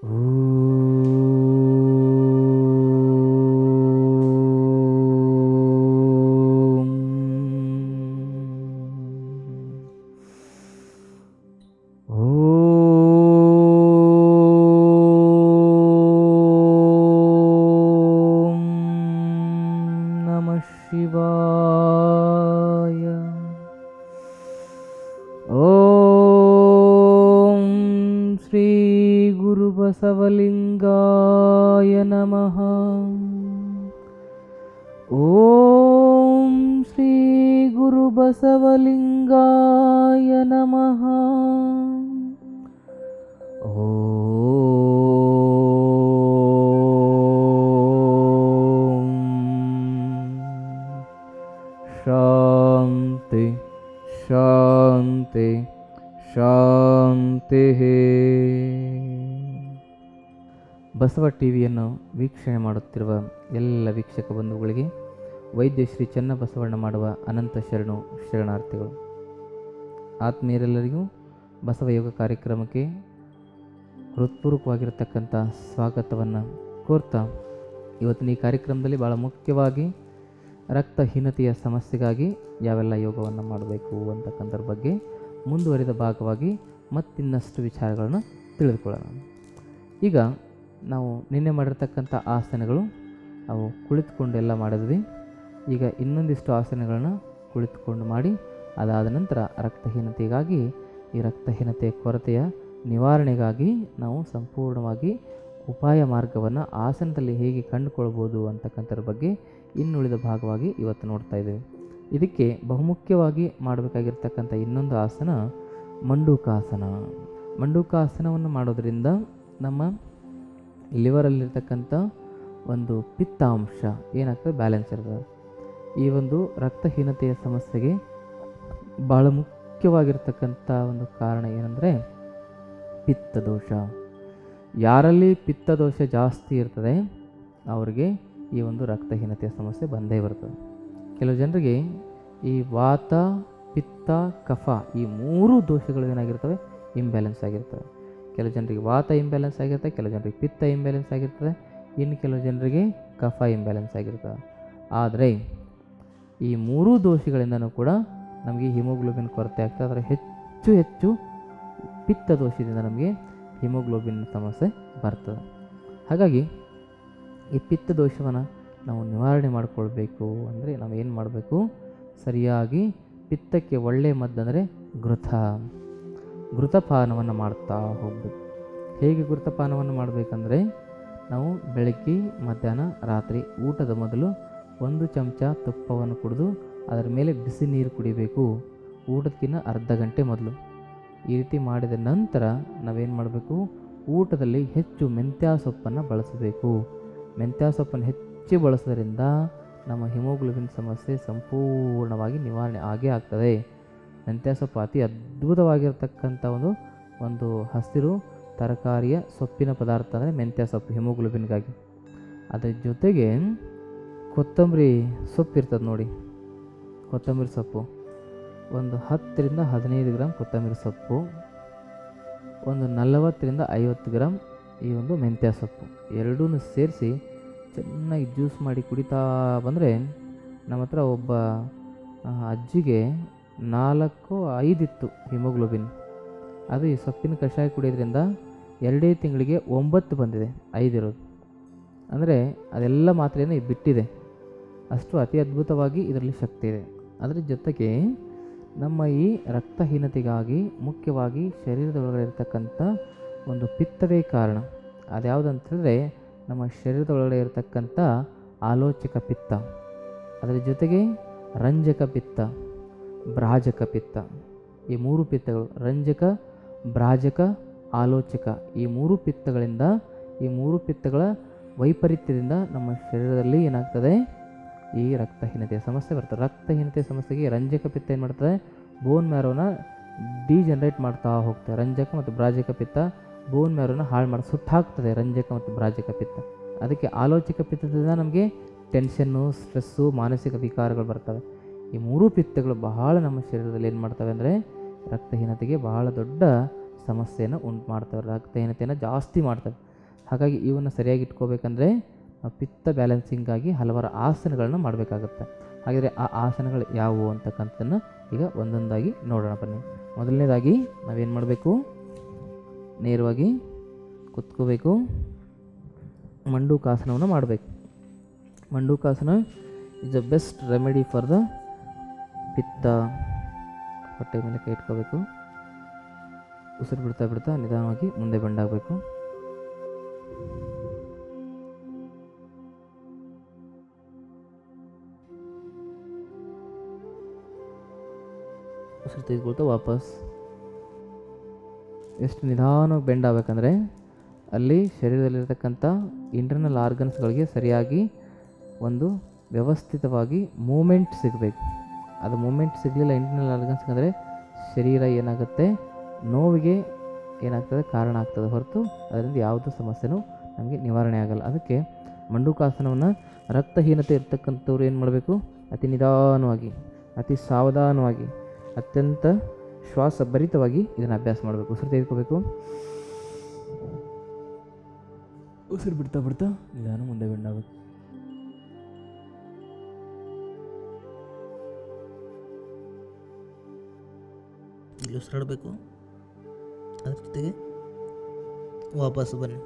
ಓಂ. ಓಂ ನಮಃ ಶಿವಾಯ ಓಂ ಶ್ರೀ ಗುರು ಬಸವಲಿಂಗಾಯ ನಮಃ ಓಂ ಶ್ರೀ ಗುರು ಬಸವಲಿಂಗಾಯ ನಮಃ ಓಂ ಶಾಂತಿ ಶಾಂತಿ ಶಾಂತಿ ಬಸವ ಟಿವಿಯನ್ನು ವೀಕ್ಷಣೆ ಮಾಡುತ್ತಿರುವ ಎಲ್ಲ ವೀಕ್ಷಕ ಬಂಧುಗಳಿಗೆ ವೈದ್ಯ ಶ್ರೀ ಚನ್ನಬಸವಣ್ಣ ಮಾಡುವ ಅನಂತ ಶರಣು ಶರಣಾರ್ಥಿಗಳು ಆತ್ಮೀಯರೆಲ್ಲರಿಗೂ ಬಸವ ಯೋಗ ಕಾರ್ಯಕ್ರಮಕ್ಕೆ ಹೃತ್ಪೂರ್ವಕವಾಗಿರತಕ್ಕಂಥ ಸ್ವಾಗತವನ್ನು ಕೋರ್ತಾ ಇವತ್ತಿನ ಈ ಕಾರ್ಯಕ್ರಮದಲ್ಲಿ ಭಾಳ ಮುಖ್ಯವಾಗಿ ರಕ್ತಹೀನತೆಯ ಸಮಸ್ಯೆಗಾಗಿ ಯಾವೆಲ್ಲ ಯೋಗವನ್ನು ಮಾಡಬೇಕು ಅಂತಕ್ಕಂಥದ್ರ ಬಗ್ಗೆ ಮುಂದುವರಿದ ಭಾಗವಾಗಿ ಮತ್ತಿನ್ನಷ್ಟು ವಿಚಾರಗಳನ್ನು ತಿಳಿದುಕೊಳ್ಳೋಣ ಈಗ ನಾವು ನಿನ್ನೆ ಮಾಡಿರ್ತಕ್ಕಂಥ ಆಸನಗಳು ಅವು ಕುಳಿತುಕೊಂಡು ಎಲ್ಲ ಮಾಡಿದ್ವಿ ಈಗ ಇನ್ನೊಂದಿಷ್ಟು ಆಸನಗಳನ್ನ ಕುಳಿತುಕೊಂಡು ಮಾಡಿ ಅದಾದ ನಂತರ ರಕ್ತಹೀನತೆಗಾಗಿ ಈ ರಕ್ತಹೀನತೆಯ ಕೊರತೆಯ ನಿವಾರಣೆಗಾಗಿ ನಾವು ಸಂಪೂರ್ಣವಾಗಿ ಉಪಾಯ ಮಾರ್ಗವನ್ನು ಆಸನದಲ್ಲಿ ಹೇಗೆ ಕಂಡುಕೊಳ್ಬೋದು ಅಂತಕ್ಕಂಥದ್ರ ಬಗ್ಗೆ ಇನ್ನುಳಿದ ಭಾಗವಾಗಿ ಇವತ್ತು ನೋಡ್ತಾ ಇದ್ದೇವೆ ಇದಕ್ಕೆ ಬಹುಮುಖ್ಯವಾಗಿ ಮಾಡಬೇಕಾಗಿರ್ತಕ್ಕಂಥ ಇನ್ನೊಂದು ಆಸನ ಮಂಡೂಕಾಸನ ಮಂಡೂಕಾಸನವನ್ನು ಮಾಡೋದ್ರಿಂದ ನಮ್ಮ ಲಿವರಲ್ಲಿರ್ತಕ್ಕಂಥ ಒಂದು ಪಿತ್ತಾಂಶ ಏನಾಗ್ತದೆ ಬ್ಯಾಲೆನ್ಸ್ ಇರ್ತದೆ ಈ ಒಂದು ರಕ್ತಹೀನತೆಯ ಸಮಸ್ಯೆಗೆ ಭಾಳ ಮುಖ್ಯವಾಗಿರ್ತಕ್ಕಂಥ ಒಂದು ಕಾರಣ ಏನಂದರೆ ಪಿತ್ತದೋಷ ಯಾರಲ್ಲಿ ಪಿತ್ತದೋಷ ಜಾಸ್ತಿ ಇರ್ತದೆ ಅವರಿಗೆ ಈ ಒಂದು ರಕ್ತಹೀನತೆಯ ಸಮಸ್ಯೆ ಬಂದೇ ಬರ್ತದೆ ಕೆಲವು ಜನರಿಗೆ ಈ ವಾತ ಪಿತ್ತ ಕಫ ಈ ಮೂರು ದೋಷಗಳು ಏನಾಗಿರ್ತವೆ ಇಂಬ್ಯಾಲೆನ್ಸ್ ಆಗಿರ್ತವೆ ಕೆಲವು ಜನರಿಗೆ ವಾತ ಇಂಬ್ಯಾಲೆನ್ಸ್ ಆಗಿರ್ತದೆ ಕೆಲವು ಜನರಿಗೆ ಪಿತ್ತ ಇಂಬ್ಯಾಲೆನ್ಸ್ ಆಗಿರ್ತದೆ ಇನ್ನು ಕೆಲವು ಜನರಿಗೆ ಕಫ ಇಂಬ್ಯಾಲೆನ್ಸ್ ಆಗಿರ್ತದೆ ಆದರೆ ಈ ಮೂರೂ ದೋಷಗಳಿಂದನೂ ಕೂಡ ನಮಗೆ ಹಿಮೋಗ್ಲೋಬಿನ್ ಕೊರತೆ ಆಗ್ತದೆ ಅದರ ಹೆಚ್ಚು ಹೆಚ್ಚು ಪಿತ್ತ ದೋಷದಿಂದ ನಮಗೆ ಹಿಮೋಗ್ಲೋಬಿನ್ ಸಮಸ್ಯೆ ಬರ್ತದೆ ಹಾಗಾಗಿ ಈ ಪಿತ್ತ ದೋಷವನ್ನು ನಾವು ನಿವಾರಣೆ ಮಾಡಿಕೊಳ್ಬೇಕು ಅಂದರೆ ನಾವು ಏನು ಮಾಡಬೇಕು ಸರಿಯಾಗಿ ಪಿತ್ತಕ್ಕೆ ಒಳ್ಳೆಯ ಮದ್ದಂದರೆ ಘೃತ ಘೃತಪಾನವನ್ನು ಮಾಡ್ತಾ ಹೋಗಬೇಕು ಹೇಗೆ ಘೃತಪಾನವನ್ನು ಮಾಡಬೇಕಂದ್ರೆ ನಾವು ಬೆಳಗ್ಗೆ ಮಧ್ಯಾಹ್ನ ರಾತ್ರಿ ಊಟದ ಮೊದಲು ಒಂದು ಚಮಚ ತುಪ್ಪವನ್ನು ಕುಡಿದು ಅದರ ಮೇಲೆ ಬಿಸಿ ನೀರು ಕುಡಿಬೇಕು ಊಟದಕ್ಕಿಂತ ಅರ್ಧ ಗಂಟೆ ಮೊದಲು ಈ ರೀತಿ ಮಾಡಿದ ನಂತರ ನಾವೇನು ಮಾಡಬೇಕು ಊಟದಲ್ಲಿ ಹೆಚ್ಚು ಮೆಂತ್ಯ ಸೊಪ್ಪನ್ನು ಬಳಸಬೇಕು ಮೆಂತ್ಯ ಸೊಪ್ಪನ್ನು ಹೆಚ್ಚು ಬಳಸೋದ್ರಿಂದ ನಮ್ಮ ಹಿಮೋಗ್ಲೋಬಿನ್ ಸಮಸ್ಯೆ ಸಂಪೂರ್ಣವಾಗಿ ನಿವಾರಣೆ ಆಗೇ ಆಗ್ತದೆ ಮೆಂತ್ಯ ಸೊಪ್ಪು ಅತಿ ಅದ್ಭುತವಾಗಿರ್ತಕ್ಕಂಥ ಒಂದು ಒಂದು ಹಸಿರು ತರಕಾರಿಯ ಸೊಪ್ಪಿನ ಪದಾರ್ಥ ಅಂದರೆ ಮೆಂತ್ಯ ಸೊಪ್ಪು ಹಿಮೋಗ್ಲೋಬಿನ್ಗಾಗಿ ಅದರ ಜೊತೆಗೆ ಕೊತ್ತಂಬರಿ ಸೊಪ್ಪು ಇರ್ತದೆ ನೋಡಿ ಕೊತ್ತಂಬರಿ ಸೊಪ್ಪು ಒಂದು ಹತ್ತರಿಂದ ಹದಿನೈದು ಗ್ರಾಮ್ ಕೊತ್ತಂಬರಿ ಸೊಪ್ಪು ಒಂದು ನಲವತ್ತರಿಂದ ಐವತ್ತು ಗ್ರಾಮ್ ಈ ಒಂದು ಮೆಂತ್ಯ ಸೊಪ್ಪು ಎರಡೂ ಸೇರಿಸಿ ಚೆನ್ನಾಗಿ ಜ್ಯೂಸ್ ಮಾಡಿ ಕುಡಿತಾ ಬಂದರೆ ನಮ್ಮ ಹತ್ರ ಒಬ್ಬ ಆ, ಅಜ್ಜಿಗೆ ನಾಲ್ಕು ಐದಿತ್ತು ಹಿಮೋಗ್ಲೋಬಿನ್ ಅದು ಈ ಸೊಪ್ಪಿನ ಕಷಾಯ ಕುಡಿಯೋದ್ರಿಂದ ಎರಡೇ ತಿಂಗಳಿಗೆ ಒಂಬತ್ತು ಬಂದಿದೆ ಐದಿರೋದು ಅಂದರೆ ಅದೆಲ್ಲ ಮಾತ್ರೆಯನ್ನು ಬಿಟ್ಟಿದೆ ಅಷ್ಟು ಅತಿ ಅದ್ಭುತವಾಗಿ ಇದರಲ್ಲಿ ಶಕ್ತಿ ಇದೆ ಅದರ ಜೊತೆಗೆ ನಮ್ಮ ಈ ರಕ್ತಹೀನತೆಗಾಗಿ ಮುಖ್ಯವಾಗಿ ಶರೀರದ ಒಳಗಡೆ ಇರತಕ್ಕಂಥ ಒಂದು ಪಿತ್ತವೇ ಕಾರಣ ಅದ್ಯಾವುದಂತ ಹೇಳಿದ್ರೆ ನಮ್ಮ ಶರೀರದ ಒಳಗಡೆ ಇರತಕ್ಕಂಥ ಆಲೋಚಕ ಪಿತ್ತ ಅದರ ಜೊತೆಗೆ ರಂಜಕ ಪಿತ್ತ ಭ್ರಾಜಕ ಪಿತ್ತ ಈ ಮೂರು ಪಿತ್ತಗಳು ರಂಜಕ ಭ್ರಾಜಕ ಆಲೋಚಕ ಈ ಮೂರು ಪಿತ್ತಗಳಿಂದ ಈ ಮೂರು ಪಿತ್ತಗಳ ವೈಪರೀತ್ಯದಿಂದ ನಮ್ಮ ಶರೀರದಲ್ಲಿ ಏನಾಗ್ತದೆ ಈ ರಕ್ತಹೀನತೆಯ ಸಮಸ್ಯೆ ಬರ್ತದೆ ರಕ್ತಹೀನತೆಯ ಸಮಸ್ಯೆಗೆ ರಂಜಕ ಪಿತ್ತ ಏನು ಮಾಡ್ತದೆ ಬೋನ್ ಮ್ಯಾರೋನ ಡಿಜನರೇಟ್ ಮಾಡ್ತಾ ಹೋಗ್ತದೆ ರಂಜಕ ಮತ್ತು ಭ್ರಾಜಕ ಪಿತ್ತ ಬೋನ್ ಮ್ಯಾರೋನ ಹಾಳು ಮಾಡಿ ಸುಟ್ಟಾಕ್ತದೆ ರಂಜಕ ಮತ್ತು ಭ್ರಾಜಕ ಪಿತ್ತ ಅದಕ್ಕೆ ಆಲೋಚಕ ಪಿತ್ತದಿಂದ ನಮಗೆ ಟೆನ್ಷನ್ನು ಸ್ಟ್ರೆಸ್ಸು ಮಾನಸಿಕ ವಿಕಾರಗಳು ಬರ್ತವೆ ಈ ಮೂರೂ ಪಿತ್ತಗಳು ಬಹಳ ನಮ್ಮ ಶರೀರದಲ್ಲಿ ಏನು ಮಾಡ್ತವೆ ಅಂದರೆ ರಕ್ತಹೀನತೆಗೆ ಬಹಳ ದೊಡ್ಡ ಸಮಸ್ಯೆಯನ್ನು ಉಂಟು ಮಾಡ್ತವೆ ರಕ್ತಹೀನತೆಯನ್ನು ಜಾಸ್ತಿ ಮಾಡ್ತವೆ ಹಾಗಾಗಿ ಇವನ್ನು ಸರಿಯಾಗಿ ಇಟ್ಕೋಬೇಕಂದ್ರೆ ನಾವು ಪಿತ್ತ ಬ್ಯಾಲೆನ್ಸಿಂಗಾಗಿ ಹಲವಾರು ಆಸನಗಳನ್ನ ಮಾಡಬೇಕಾಗುತ್ತೆ ಹಾಗಾದರೆ ಆ ಆಸನಗಳು ಯಾವುವು ಅಂತಕ್ಕಂಥದ್ದನ್ನು ಈಗ ಒಂದೊಂದಾಗಿ ನೋಡೋಣ ಬನ್ನಿ ಮೊದಲನೇದಾಗಿ ನಾವೇನು ಮಾಡಬೇಕು ನೇರವಾಗಿ ಕುತ್ಕೋಬೇಕು ಮಂಡೂಕಾಸನವನ್ನು ಮಾಡಬೇಕು Mandukasana is the best remedy for the pitta ಹೊಟ್ಟೆ ಮೇಲೆ ಕೈ ಇಟ್ಕೋಬೇಕು ಉಸಿರು ಬಿಡ್ತಾ ಬಿಡ್ತಾ ನಿಧಾನವಾಗಿ ಮುಂದೆ ಬೆಂಡಾಗಬೇಕು ಉಸಿರು ತೆಗೆದುಕೊಳ್ತಾ ವಾಪಸ್ ಎಷ್ಟು ನಿಧಾನವಾಗಿ ಬೆಂಡ್ ಆಗಬೇಕಂದ್ರೆ ಅಲ್ಲಿ ಶರೀರದಲ್ಲಿರ್ತಕ್ಕಂಥ ಇಂಟರ್ನಲ್ ಆರ್ಗನ್ಸ್ಗಳಿಗೆ ಸರಿಯಾಗಿ ಒಂದು ವ್ಯವಸ್ಥಿತವಾಗಿ ಮೂಮೆಂಟ್ ಸಿಗಬೇಕು ಅದು ಮೂಮೆಂಟ್ ಸಿಗಲಿಲ್ಲ ಇಂಟರ್ನಲ್ ಆರ್ಗನ್ಸ್ ಅಂದರೆ ಶರೀರ ಏನಾಗುತ್ತೆ ನೋವಿಗೆ ಏನಾಗ್ತದೆ ಕಾರಣ ಆಗ್ತದೆ ಹೊರತು ಅದರಿಂದ ಯಾವುದೇ ಸಮಸ್ಯೆನೂ ನಮಗೆ ನಿವಾರಣೆ ಆಗಲ್ಲ ಅದಕ್ಕೆ ಮಂಡೂಕಾಸನವನ್ನು ರಕ್ತಹೀನತೆ ಇರ್ತಕ್ಕಂಥವ್ರು ಏನು ಮಾಡಬೇಕು ಅತಿ ನಿಧಾನವಾಗಿ ಅತಿ ಸಾವಧಾನವಾಗಿ ಅತ್ಯಂತ ಶ್ವಾಸಭರಿತವಾಗಿ ಇದನ್ನು ಅಭ್ಯಾಸ ಮಾಡಬೇಕು ಉಸಿರು ತೆಗೆದುಕೋಬೇಕು ಉಸಿರು ಬಿಡ್ತಾ ಬಿಡ್ತಾ ನಿಧಾನ ಮುಂದೆ ಬೆಂಡಾಗಬೇಕು ಇಲ್ಲಿ ಉಸಿರಾಡಬೇಕು ಅದ್ರ ಜೊತೆಗೆ ವಾಪಸ್ಸು ಬನ್ನಿ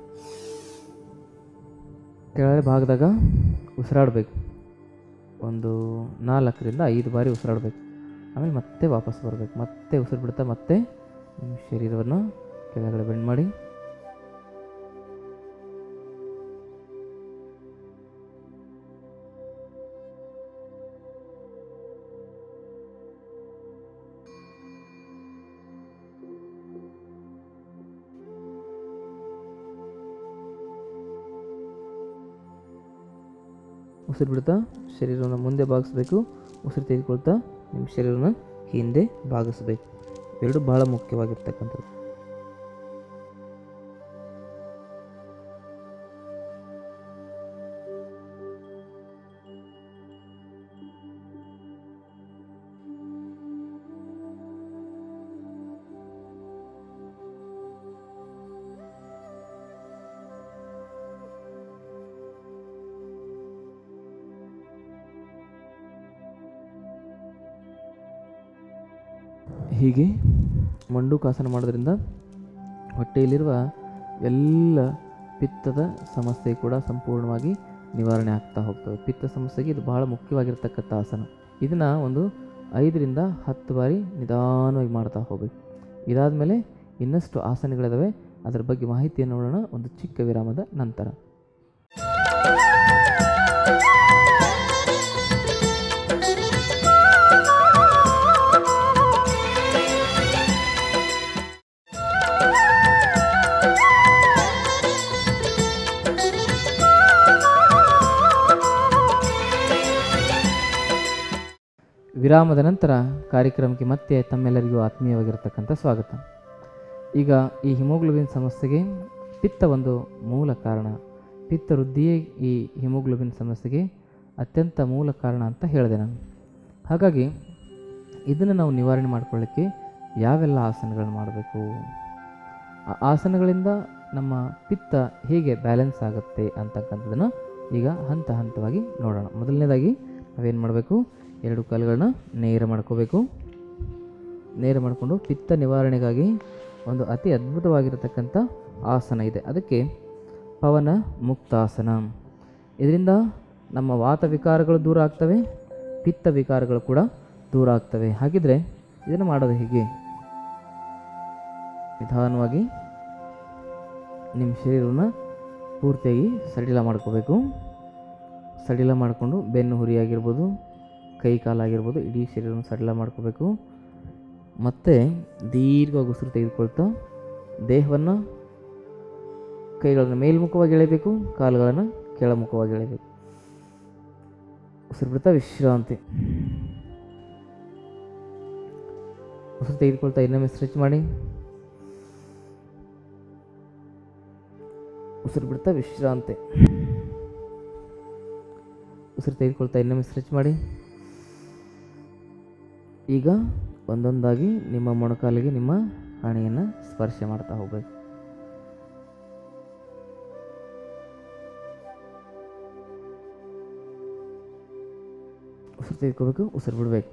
ಕೆಳಗಡೆ ಭಾಗದಾಗ ಉಸಿರಾಡಬೇಕು ಒಂದು ನಾಲ್ಕರಿಂದ ಐದು ಬಾರಿ ಉಸಿರಾಡಬೇಕು ಆಮೇಲೆ ಮತ್ತೆ ವಾಪಸ್ ಬರಬೇಕು ಮತ್ತೆ ಉಸಿರು ಬಿಡ್ತಾ ಮತ್ತೆ ನಿಮ್ಮ ಶರೀರವನ್ನು ಕೆಳಗಡೆ ಬೆಂಡ್ ಮಾಡಿ ಉಸಿರು ಬಿಡ್ತಾ ಶರೀರವನ್ನು ಮುಂದೆ ಬಾಗಿಸ್ಬೇಕು ಉಸಿರು ತೆಗೆದುಕೊಳ್ತಾ ನಿಮ್ಮ ಶರೀರನ ಹಿಂದೆ ಬಾಗಿಸ್ಬೇಕು ಎರಡು ಬಹಳ ಮುಖ್ಯವಾಗಿರ್ತಕ್ಕಂಥದ್ದು ಹೀಗೆ ಮಂಡೂಕಾಸನ ಮಾಡೋದ್ರಿಂದ ಹೊಟ್ಟೆಯಲ್ಲಿರುವ ಎಲ್ಲ ಪಿತ್ತದ ಸಮಸ್ಯೆ ಕೂಡ ಸಂಪೂರ್ಣವಾಗಿ ನಿವಾರಣೆ ಆಗ್ತಾ ಹೋಗ್ತವೆ ಪಿತ್ತ ಸಮಸ್ಯೆಗೆ ಇದು ಬಹಳ ಮುಖ್ಯವಾಗಿರ್ತಕ್ಕಂಥ ಆಸನ ಇದನ್ನು ಒಂದು ಐದರಿಂದ ಹತ್ತು ಬಾರಿ ನಿಧಾನವಾಗಿ ಮಾಡ್ತಾ ಹೋಗಬೇಕು ಇದಾದ ಮೇಲೆ ಇನ್ನಷ್ಟು ಆಸನಗಳಿದಾವೆ ಅದರ ಬಗ್ಗೆ ಮಾಹಿತಿಯನ್ನು ನೋಡೋಣ ಒಂದು ಚಿಕ್ಕ ವಿರಾಮದ ನಂತರ ವಿರಾಮದ ನಂತರ ಕಾರ್ಯಕ್ರಮಕ್ಕೆ ಮತ್ತೆ ತಮ್ಮೆಲ್ಲರಿಗೂ ಆತ್ಮೀಯವಾಗಿರ್ತಕ್ಕಂಥ ಸ್ವಾಗತ ಈಗ ಈ ಹಿಮೋಗ್ಲೋಬಿನ್ ಸಮಸ್ಯೆಗೆ ಪಿತ್ತ ಒಂದು ಮೂಲ ಕಾರಣ ಪಿತ್ತ ವೃದ್ಧಿಯೇ ಈ ಹಿಮೋಗ್ಲೋಬಿನ್ ಸಮಸ್ಯೆಗೆ ಅತ್ಯಂತ ಮೂಲ ಕಾರಣ ಅಂತ ಹೇಳಿದೆ ನಾನು ಹಾಗಾಗಿ ಇದನ್ನು ನಾವು ನಿವಾರಣೆ ಮಾಡ್ಕೊಳ್ಳಿಕ್ಕೆ ಯಾವೆಲ್ಲ ಆಸನಗಳನ್ನು ಮಾಡಬೇಕು ಆ ಆಸನಗಳಿಂದ ನಮ್ಮ ಪಿತ್ತ ಹೇಗೆ ಬ್ಯಾಲೆನ್ಸ್ ಆಗುತ್ತೆ ಅಂತಕ್ಕಂಥದ್ದನ್ನು ಈಗ ಹಂತ ಹಂತವಾಗಿ ನೋಡೋಣ ಮೊದಲನೇದಾಗಿ ನಾವೇನು ಮಾಡಬೇಕು ಎರಡು ಕಾಲುಗಳನ್ನ ನೇರ ಮಾಡ್ಕೋಬೇಕು ನೇರ ಮಾಡಿಕೊಂಡು ಪಿತ್ತ ನಿವಾರಣೆಗಾಗಿ ಒಂದು ಅತಿ ಅದ್ಭುತವಾಗಿರತಕ್ಕಂಥ ಆಸನ ಇದೆ ಅದಕ್ಕೆ ಪವನ ಮುಕ್ತಾಸನ ಇದರಿಂದ ನಮ್ಮ ವಾತ ವಿಕಾರಗಳು ದೂರ ಆಗ್ತವೆ ಪಿತ್ತ ವಿಕಾರಗಳು ಕೂಡ ದೂರ ಆಗ್ತವೆ ಹಾಗಿದ್ರೆ ಇದನ್ನು ಮಾಡೋದು ಹೇಗೆ ನಿಧಾನವಾಗಿ ನಿಮ್ಮ ಶರೀರವನ್ನು ಪೂರ್ತಿಯಾಗಿ ಸಡಿಲ ಮಾಡ್ಕೋಬೇಕು ಸಡಿಲ ಮಾಡಿಕೊಂಡು ಬೆನ್ನು ಹುರಿಯಾಗಿರ್ಬೋದು ಕೈ ಕಾಲಾಗಿರ್ಬೋದು ಇಡೀ ಶರೀರವನ್ನು ಸಡಿಲ ಮಾಡ್ಕೋಬೇಕು ಮತ್ತು ದೀರ್ಘವಾಗಿ ಉಸಿರು ತೆಗೆದುಕೊಳ್ತಾ ದೇಹವನ್ನು ಕೈಗಳನ್ನು ಮೇಲ್ಮುಖವಾಗಿ ಎಳೆಯಬೇಕು ಕಾಲುಗಳನ್ನು ಕೆಳಮುಖವಾಗಿ ಎಳೆಯಬೇಕು ಉಸಿರು ಬಿಡ್ತಾ ವಿಶ್ರಾಂತಿ ಉಸಿರು ತೆಗೆದುಕೊಳ್ತಾ ಇನ್ನೊಮ್ಮೆ ಸ್ಟ್ರೆಚ್ ಮಾಡಿ ಉಸಿರು ಬಿಡ್ತಾ ವಿಶ್ರಾಂತಿ ಉಸಿರು ತೆಗೆದುಕೊಳ್ತಾ ಇನ್ನೊಮ್ಮೆ ಸ್ಟ್ರೆಚ್ ಮಾಡಿ ಈಗ ಒಂದೊಂದಾಗಿ ನಿಮ್ಮ ಮೊಣಕಾಲಿಗೆ ನಿಮ್ಮ ಹಣೆಯನ್ನು ಸ್ಪರ್ಶ ಮಾಡ್ತಾ ಹೋಗಬೇಕು ಉಸಿರು ತೆಗೆದುಕೋಬೇಕು ಉಸಿರು ಬಿಡಬೇಕು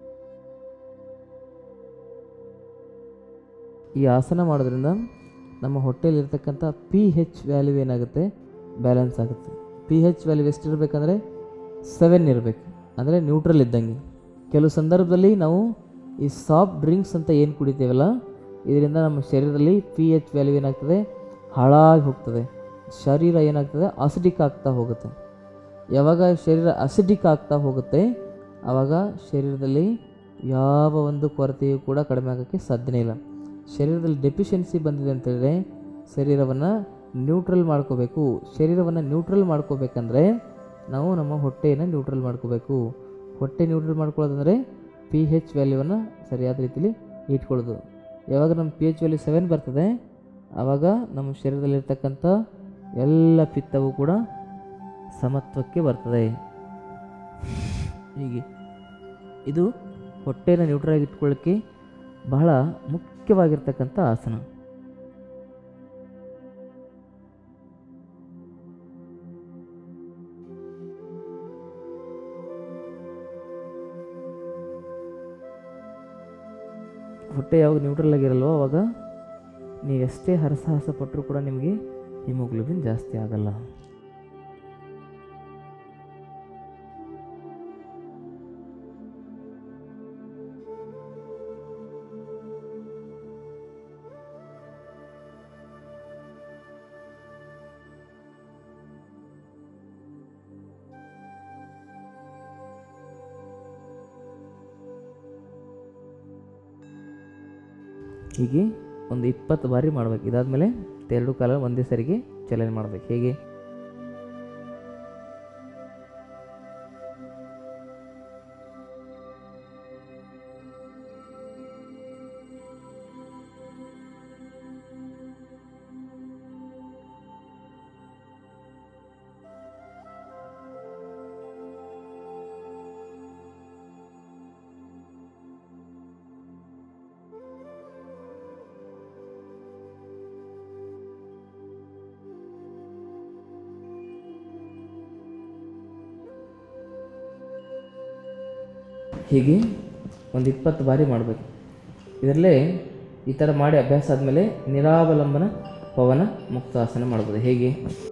ಈ ಆಸನ ಮಾಡೋದ್ರಿಂದ ನಮ್ಮ ಹೊಟ್ಟೆಯಲ್ಲಿರ್ತಕ್ಕಂಥ ಪಿ ಹೆಚ್ ವ್ಯಾಲ್ಯೂ ಏನಾಗುತ್ತೆ ಬ್ಯಾಲೆನ್ಸ್ ಆಗುತ್ತೆ ಪಿ ಹೆಚ್ ವ್ಯಾಲ್ಯೂ ಎಷ್ಟಿರಬೇಕಂದ್ರೆ ಸೆವೆನ್ ಇರಬೇಕು ಅಂದರೆ ನ್ಯೂಟ್ರಲ್ ಇದ್ದಂಗೆ ಕೆಲವು ಸಂದರ್ಭದಲ್ಲಿ ನಾವು ಈ ಸಾಫ್ಟ್ ಡ್ರಿಂಕ್ಸ್ ಅಂತ ಏನು ಕುಡಿತೇವಲ್ಲ ಇದರಿಂದ ನಮ್ಮ ಶರೀರದಲ್ಲಿ ಪಿ ಎಚ್ ವ್ಯಾಲ್ಯೂ ಏನಾಗ್ತದೆ ಹಾಳಾಗಿ ಹೋಗ್ತದೆ ಶರೀರ ಏನಾಗ್ತದೆ ಅಸಿಡಿಕ್ ಆಗ್ತಾ ಹೋಗುತ್ತೆ ಯಾವಾಗ ಶರೀರ ಅಸಿಡಿಕ್ ಆಗ್ತಾ ಹೋಗುತ್ತೆ ಆವಾಗ ಶರೀರದಲ್ಲಿ ಯಾವ ಒಂದು ಕೊರತೆಯೂ ಕೂಡ ಕಡಿಮೆ ಆಗೋಕ್ಕೆ ಸಾಧ್ಯನೇ ಇಲ್ಲ ಶರೀರದಲ್ಲಿ ಡೆಫಿಷಿಯನ್ಸಿ ಬಂದಿದೆ ಅಂತೇಳಿದ್ರೆ ಶರೀರವನ್ನು ನ್ಯೂಟ್ರಲ್ ಮಾಡ್ಕೋಬೇಕು ಶರೀರವನ್ನು ನ್ಯೂಟ್ರಲ್ ಮಾಡ್ಕೋಬೇಕಂದ್ರೆ ನಾವು ನಮ್ಮ ಹೊಟ್ಟೆಯನ್ನು ನ್ಯೂಟ್ರಲ್ ಮಾಡ್ಕೋಬೇಕು ಹೊಟ್ಟೆ ನ್ಯೂಟ್ರಲ್ ಮಾಡ್ಕೊಳ್ಳೋದಂದರೆ ಪಿ ಹೆಚ್ ವ್ಯಾಲ್ಯೂವನ್ನು ಸರಿಯಾದ ರೀತಿಲಿ ಇಟ್ಕೊಳ್ಳೋದು ಯಾವಾಗ ನಮ್ಮ ಪಿ ಎಚ್ ವ್ಯಾಲ್ಯೂ ಸೆವೆನ್ ಬರ್ತದೆ ಆವಾಗ ನಮ್ಮ ಶರೀರದಲ್ಲಿರ್ತಕ್ಕಂಥ ಎಲ್ಲ ಪಿತ್ತವು ಕೂಡ ಸಮತ್ವಕ್ಕೆ ಬರ್ತದೆ ಹೀಗೆ ಇದು ಹೊಟ್ಟೆನ ನ್ಯೂಟ್ರಲ್ ಆಗಿ ಇಟ್ಕೊಳ್ಳೋಕ್ಕೆ ಬಹಳ ಮುಖ್ಯವಾಗಿರ್ತಕ್ಕಂಥ ಆಸನ ಹೊಟ್ಟೆ ಯಾವಾಗ ನ್ಯೂಟ್ರಲ್ ಆಗಿರಲ್ವೋ ಅವಾಗ ನೀವೆಷ್ಟೇ ಹರಸಾಹಸ ಪಟ್ಟರೂ ಕೂಡ ನಿಮಗೆ ಹಿಮೋಗ್ಲೋಬಿನ್ ಜಾಸ್ತಿ ಆಗಲ್ಲ ಹೀಗೆ ಒಂದು ಇಪ್ಪತ್ತು ಬಾರಿ ಮಾಡ್ಬೇಕು ಇದಾದಮೇಲೆ ಎರಡು ಕಾಲ ಒಂದೇ ಸರಿಗೆ ಚಲನೆ ಮಾಡ್ಬೇಕು ಹೇಗೆ ಹೀಗೆ ಒಂದು ಇಪ್ಪತ್ತು ಬಾರಿ ಮಾಡಬೇಕು ಇದರಲ್ಲೇ ಈ ಥರ ಮಾಡಿ ಅಭ್ಯಾಸ ಆದಮೇಲೆ ನಿರಾವಲಂಬನ ಪವನ ಮುಕ್ತಾಸನ ಮಾಡ್ಬೋದು ಹೇಗೆ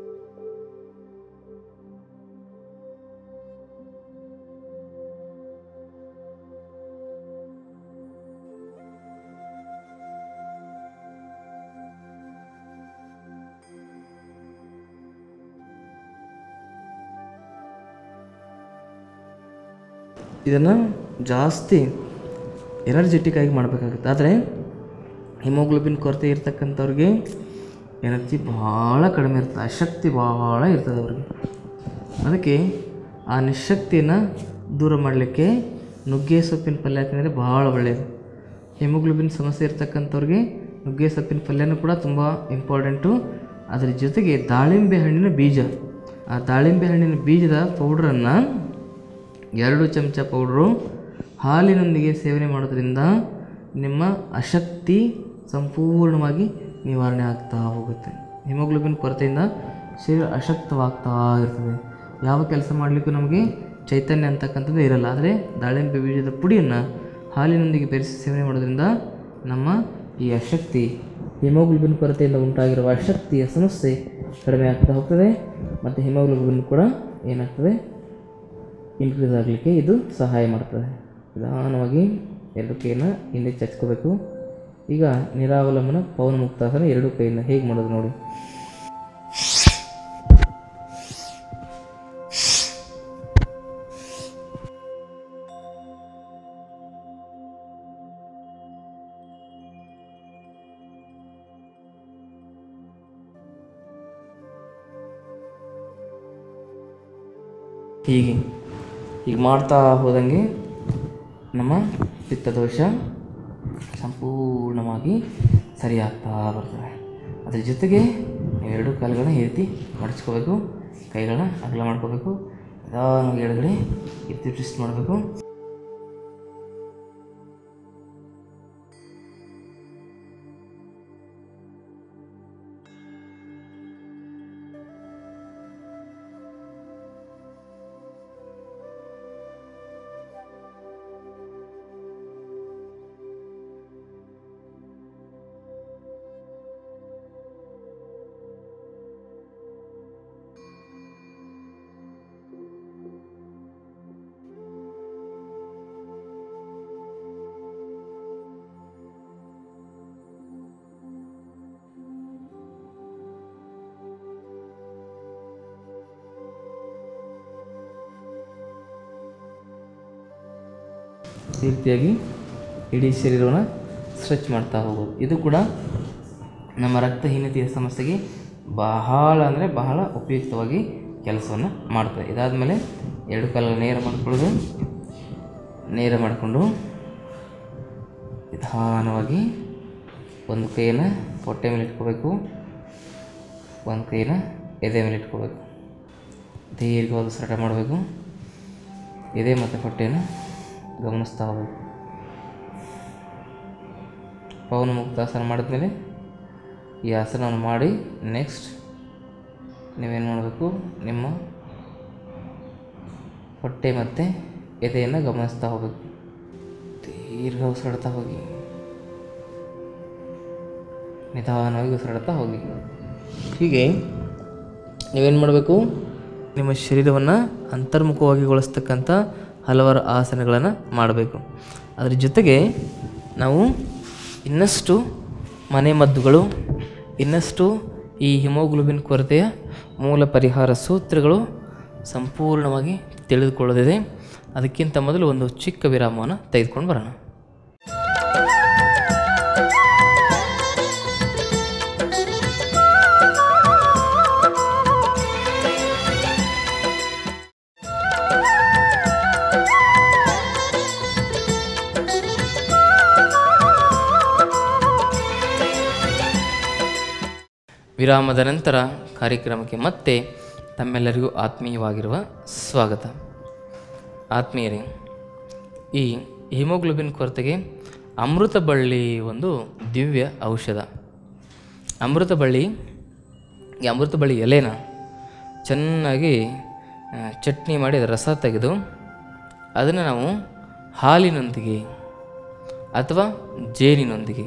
ಇದನ್ನು ಜಾಸ್ತಿ ಎನರ್ಜೆಟಿಕ್ ಆಗಿ ಮಾಡಬೇಕಾಗುತ್ತೆ ಆದರೆ ಹಿಮೋಗ್ಲೋಬಿನ್ ಕೊರತೆ ಇರ್ತಕ್ಕಂಥವ್ರಿಗೆ ಎನರ್ಜಿ ಭಾಳ ಕಡಿಮೆ ಇರ್ತದೆ ಅಶಕ್ತಿ ಭಾಳ ಇರ್ತದೆ ಅವ್ರಿಗೆ ಅದಕ್ಕೆ ಆ ನಿಶಕ್ತಿಯನ್ನು ದೂರ ಮಾಡಲಿಕ್ಕೆ ನುಗ್ಗೆ ಸೊಪ್ಪಿನ ಪಲ್ಯ ತಿಂದರೆ ಭಾಳ ಒಳ್ಳೆಯದು ಹಿಮೋಗ್ಲೋಬಿನ್ ಸಮಸ್ಯೆ ಇರ್ತಕ್ಕಂಥವ್ರಿಗೆ ನುಗ್ಗೆ ಸೊಪ್ಪಿನ ಪಲ್ಯನೂ ಕೂಡ ತುಂಬ ಇಂಪಾರ್ಟೆಂಟು ಅದರ ಜೊತೆಗೆ ದಾಳಿಂಬೆ ಹಣ್ಣಿನ ಬೀಜ ಆ ದಾಳಿಂಬೆ ಹಣ್ಣಿನ ಬೀಜದ ಪೌಡ್ರನ್ನು ಎರಡು ಚಮಚ ಪೌಡ್ರು ಹಾಲಿನೊಂದಿಗೆ ಸೇವನೆ ಮಾಡೋದ್ರಿಂದ ನಿಮ್ಮ ಅಶಕ್ತಿ ಸಂಪೂರ್ಣವಾಗಿ ನಿವಾರಣೆ ಆಗ್ತಾ ಹೋಗುತ್ತೆ ಹಿಮೋಗ್ಲೋಬಿನ್ ಕೊರತೆಯಿಂದ ಶರೀರ ಅಶಕ್ತವಾಗ್ತಾ ಇರ್ತದೆ ಯಾವ ಕೆಲಸ ಮಾಡಲಿಕ್ಕೂ ನಮಗೆ ಚೈತನ್ಯ ಅಂತಕ್ಕಂಥದ್ದು ಇರಲ್ಲ ಆದರೆ ದಾಳಿಂಬೆ ಬೀಜದ ಪುಡಿಯನ್ನು ಹಾಲಿನೊಂದಿಗೆ ಬೆರೆಸಿ ಸೇವನೆ ಮಾಡೋದ್ರಿಂದ ನಮ್ಮ ಈ ಅಶಕ್ತಿ ಹಿಮೋಗ್ಲೋಬಿನ್ ಕೊರತೆಯಿಂದ ಉಂಟಾಗಿರುವ ಅಶಕ್ತಿಯ ಸಮಸ್ಯೆ ಕಡಿಮೆ ಆಗ್ತಾ ಹೋಗ್ತದೆ ಮತ್ತು ಹಿಮೋಗ್ಲೋಬಿನ್ ಕೂಡ ಏನಾಗ್ತದೆ ಇನ್ಕ್ರೀಸ್ ಆಗಲಿಕ್ಕೆ ಇದು ಸಹಾಯ ಮಾಡ್ತದೆ ನಿಧಾನವಾಗಿ ಎರಡು ಕೈಯನ್ನು ಹಿಂದೆ ಚಚ್ಕೋಬೇಕು ಈಗ ನಿರಾವಲಂಬನ ಪವನ ಮುಕ್ತಾಸನ ಎರಡು ಕೈಯಿಂದ ಹೇಗೆ ಮಾಡೋದು ನೋಡಿ ಹೀಗೆ ಹೀಗೆ ಮಾಡ್ತಾ ಹೋದಂಗೆ ನಮ್ಮ ಪಿತ್ತದೋಷ ಸಂಪೂರ್ಣವಾಗಿ ಸರಿಯಾಗ್ತಾ ಬರ್ತದೆ ಅದ್ರ ಜೊತೆಗೆ ಎರಡು ಕಾಲುಗಳನ್ನ ಈ ರೀತಿ ಮಡಚ್ಕೋಬೇಕು ಕೈಗಳನ್ನ ಅಗಲ ಮಾಡ್ಕೋಬೇಕು ನಿಧಾನವಾಗಿ ಎಡಗಡೆ ಈ ರೀತಿ ಟ್ವಿಸ್ಟ್ ಮಾಡಬೇಕು ಈ ರೀತಿಯಾಗಿ ಇಡೀ ಶರೀರವನ್ನು ಸ್ಟ್ರೆಚ್ ಮಾಡ್ತಾ ಹೋಗೋದು ಇದು ಕೂಡ ನಮ್ಮ ರಕ್ತಹೀನತೆಯ ಸಮಸ್ಯೆಗೆ ಬಹಳ ಅಂದರೆ ಬಹಳ ಉಪಯುಕ್ತವಾಗಿ ಕೆಲಸವನ್ನು ಮಾಡ್ತದೆ ಇದಾದಮೇಲೆ ಎರಡು ಕಾಲ ನೇರ ಮಾಡ್ಕೊಳ್ಳೋದು ನೇರ ಮಾಡಿಕೊಂಡು ನಿಧಾನವಾಗಿ ಒಂದು ಕೈಯನ್ನು ಹೊಟ್ಟೆ ಮೇಲೆ ಇಟ್ಕೋಬೇಕು ಒಂದು ಕೈನ ಎದೆ ಮೇಲೆ ಇಟ್ಕೋಬೇಕು ದೀರ್ಘವಾದ ಸರಟ ಮಾಡಬೇಕು ಎದೆ ಮತ್ತು ಹೊಟ್ಟೆಯನ್ನು ಗಮನಿಸ್ತಾ ಹೋಗಬೇಕು ಪವನ ಮುಕ್ತಾಸನ ಮಾಡಿದ್ಮೇಲೆ ಈ ಆಸನವನ್ನು ಮಾಡಿ ನೆಕ್ಸ್ಟ್ ನೀವೇನು ಮಾಡಬೇಕು ನಿಮ್ಮ ಹೊಟ್ಟೆ ಮತ್ತು ಎದೆಯನ್ನು ಗಮನಿಸ್ತಾ ಹೋಗಬೇಕು ದೀರ್ಘ ಉಸಿರಾಡ್ತಾ ಹೋಗಿ ನಿಧಾನವಾಗಿ ಉಸಿರಾಡ್ತಾ ಹೋಗಿ ಹೀಗೆ ನೀವೇನು ಮಾಡಬೇಕು ನಿಮ್ಮ ಶರೀರವನ್ನು ಅಂತರ್ಮುಖವಾಗಿಗೊಳಿಸ್ತಕ್ಕಂಥ ಹಲವಾರು ಆಸನಗಳನ್ನು ಮಾಡಬೇಕು ಅದರ ಜೊತೆಗೆ ನಾವು ಇನ್ನಷ್ಟು ಮನೆಮದ್ದುಗಳು ಇನ್ನಷ್ಟು ಈ ಹಿಮೋಗ್ಲೋಬಿನ್ ಕೊರತೆಯ ಮೂಲ ಪರಿಹಾರ ಸೂತ್ರಗಳು ಸಂಪೂರ್ಣವಾಗಿ ತಿಳಿದುಕೊಳ್ಳೋದಿದೆ ಅದಕ್ಕಿಂತ ಮೊದಲು ಒಂದು ಚಿಕ್ಕ ವಿರಾಮವನ್ನು ತೆಗೆದುಕೊಂಡು ಬರೋಣ ವಿರಾಮದ ನಂತರ ಕಾರ್ಯಕ್ರಮಕ್ಕೆ ಮತ್ತೆ ತಮ್ಮೆಲ್ಲರಿಗೂ ಆತ್ಮೀಯವಾಗಿರುವ ಸ್ವಾಗತ ಆತ್ಮೀಯರೇ ಈ ಹಿಮೋಗ್ಲೋಬಿನ್ ಕೊರತೆಗೆ ಅಮೃತ ಬಳ್ಳಿ ಒಂದು ದಿವ್ಯ ಔಷಧ ಅಮೃತ ಬಳ್ಳಿ ಈ ಅಮೃತ ಬಳ್ಳಿ ಎಲೆನ ಚೆನ್ನಾಗಿ ಆ, ಚಟ್ನಿ ಮಾಡಿ ಅದರ ರಸ ತೆಗೆದು ಅದನ್ನು ನಾವು ಹಾಲಿನೊಂದಿಗೆ ಅಥವಾ ಜೇನಿನೊಂದಿಗೆ